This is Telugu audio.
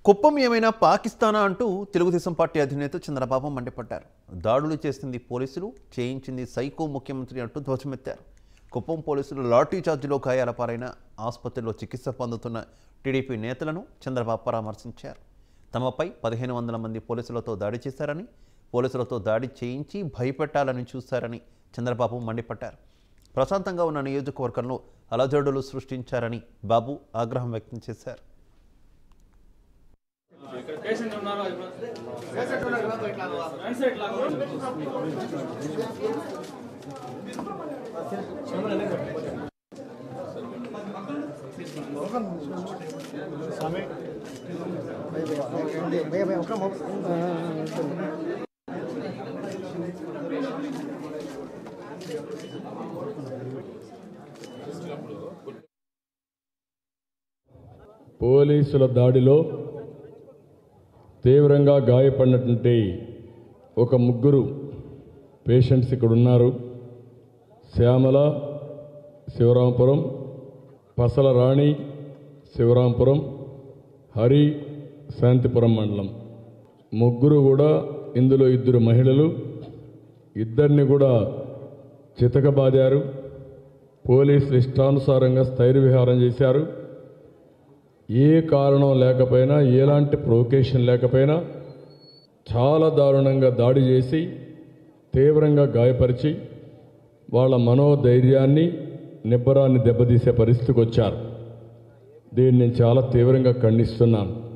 కుప్పం ఏమైనా పాకిస్తానా అంటూ తెలుగుదేశం పార్టీ అధినేత చంద్రబాబు మండిపడ్డారు దాడులు చేసింది పోలీసులు చేయించింది సైకో ముఖ్యమంత్రి అంటూ ధ్వజమెత్తారు కుప్పం పోలీసులు లాఠీ చార్జిలో గాయాల పారైన ఆసుపత్రిలో చికిత్స పొందుతున్న టీడీపీ నేతలను చంద్రబాబు పరామర్శించారు తమపై పదిహేను వందల మంది పోలీసులతో దాడి చేశారని పోలీసులతో దాడి చేయించి భయపెట్టాలని చూశారని చంద్రబాబు మండిపడ్డారు ప్రశాంతంగా ఉన్న నియోజకవర్గంలో అలజడులు సృష్టించారని బాబు ఆగ్రహం వ్యక్తం చేశారు పేషెంట్ ఉన్నారు అది రండి సార్ ఇట్లా పోలీసుల దాడిలో తీవ్రంగా గాయపడినటువంటి ఒక ముగ్గురు పేషెంట్స్ ఇక్కడ ఉన్నారు శ్యామల శివరాంపురం పసల రాణి శివరాంపురం హరి శాంతిపురం మండలం ముగ్గురు కూడా ఇందులో ఇద్దరు మహిళలు ఇద్దరిని కూడా చితకబాదారు పోలీసులు ఇష్టానుసారంగా స్థైర్య విహారం చేశారు ఏ కారణం లేకపోయినా ఎలాంటి ప్రొవకేషన్ లేకపోయినా చాలా దారుణంగా దాడి చేసి తీవ్రంగా గాయపరిచి వాళ్ళ మనోధైర్యాన్ని నిబ్బరాన్ని దెబ్బతీసే పరిస్థితికి వచ్చారు దీన్ని నేను చాలా తీవ్రంగా ఖండిస్తున్నాను